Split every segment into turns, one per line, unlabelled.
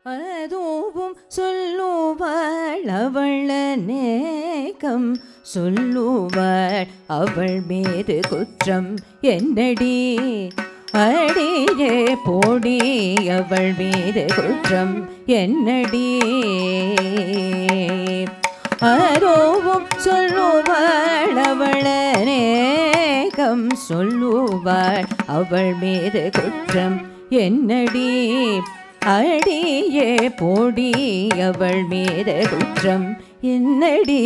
அதுவும் சொல்லுவாள் அவள் நேக்கம் சொல்லுவாள் அவள் மீது குற்றம் என்னடி அடியே போடி அவள் மீது குற்றம் என்னடி அரோவும் சொல்லுவாள் அவள் நேக்கம் சொல்லுவாள் அவள் மீது குற்றம் என்னடி அடியே போடி அவள் மீது குற்றம் என்னடி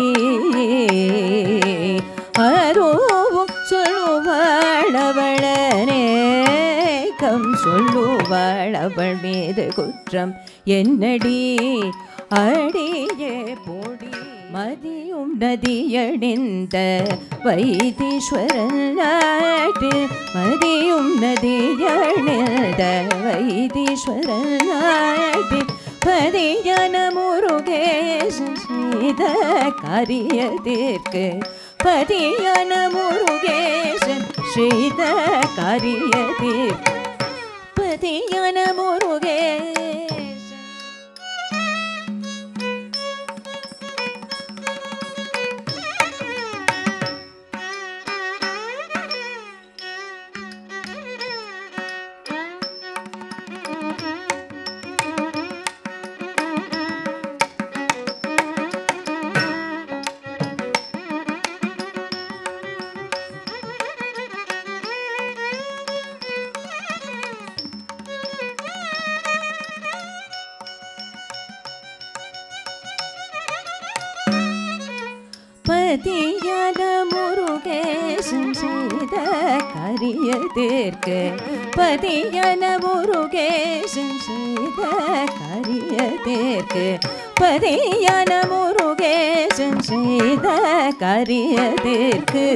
அரோவும் சொல்லுவாள் அவள் நேக்கம் சொல்லுவாள் அவள் மீது குற்றம் என்னடி அடியே போடி மதியும் நதியணிந்த வைத்தீஸ்வரன் நாட்டு மதியும் நதியணிந்த வைத்தீஸ்வரன் நாட்டு பதியான முருகேசன் செய்த காரியத்திற்கு பதியான முருகேசன் செய்த காரியத்திற்கு பதியான முருகேசன் பதியான முருகேசன் செய்த கரியதேற்கு பதியான முருகேசன் செய்த கரியதேற்கு பதியான முருகேசன் செய்த கரியதேற்கு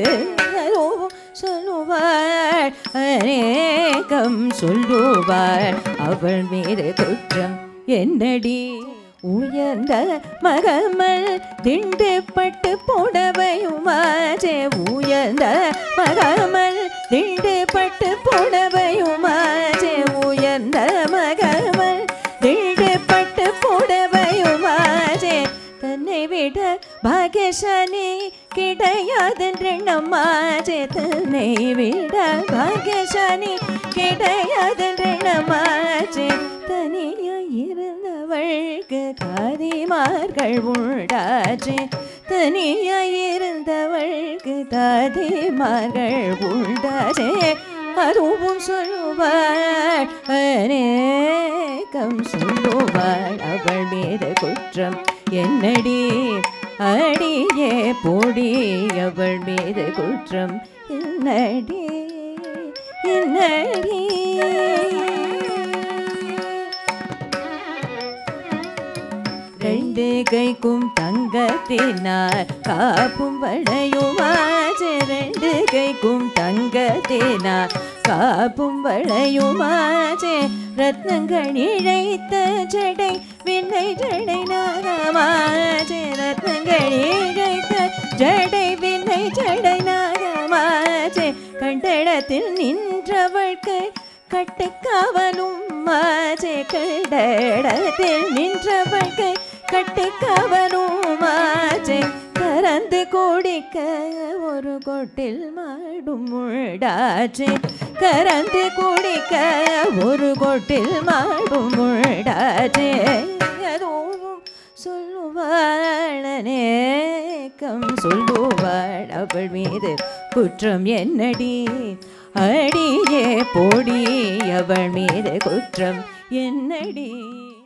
சொல்லுவாள் அநேகம் சொல்லுவாள் அவள் மீது குற்றம் என்னடி உயர்ந்த மகமல் திண்டுப்பட்டு புடவையுமாச்சே உயர்ந்த மகமல் திண்டுப்பட்டு புடவையுமாச்சே உயர்ந்த மகமல் திண்டுப்பட்டு புடவையுமாச்சே தன்னை விட பாகியசாலி கிடையாதென்று நம்மாச்சே தன்னை விட பாகியசாலி கிடையாதென்று நம்மாச்சே தனியாய் இருந்தவள்க்கு தாதிமார்கள் உண்டாச்சே தனியாய் இருந்தவள்க்கு தாதிமார்கள் உண்டாச்சே அதுவும் சொல்லுவாள் அநேகம் சொல்லுவாள் அவள் மீது குற்றம் என்னடி அடியே போடி அவள் மீது குற்றம் என்னடி என்னடி ரெண்டு கைக்கும் தங்கத்தினார் காப்பும் வளையுமாச்சு ரெண்டு கைக்கும் தங்கத்தினார் காப்பும் வளையுமாச்சு ரத்னங்கள் இழைத்த ஜடை விண்ணை ஜடை நாகமாச்சு ரத்னங்கள் இழைத்த ஜடை விண்ணை ஜடை நாகமாச்சு கண்டடத்தில் நின்றவள்க்கு கட்டுக்காவலும் மாஜே கண்டடத்தில் நின்றவள்க்கு கட்டுக்காவலும் மாஜே கறந்து குடிக்க ஒரு கொட்டில் மாடும் முழாச்சே கறந்து குடிக்க ஒரு கொட்டில் மாடும் முழாச்சே அதுவும் சொல்லுவாழனேக்கம் சொல்லுவாள் அவள் மீது குற்றம் என்னடி அடியே போடி அவள் மீது குற்றம் என்னடி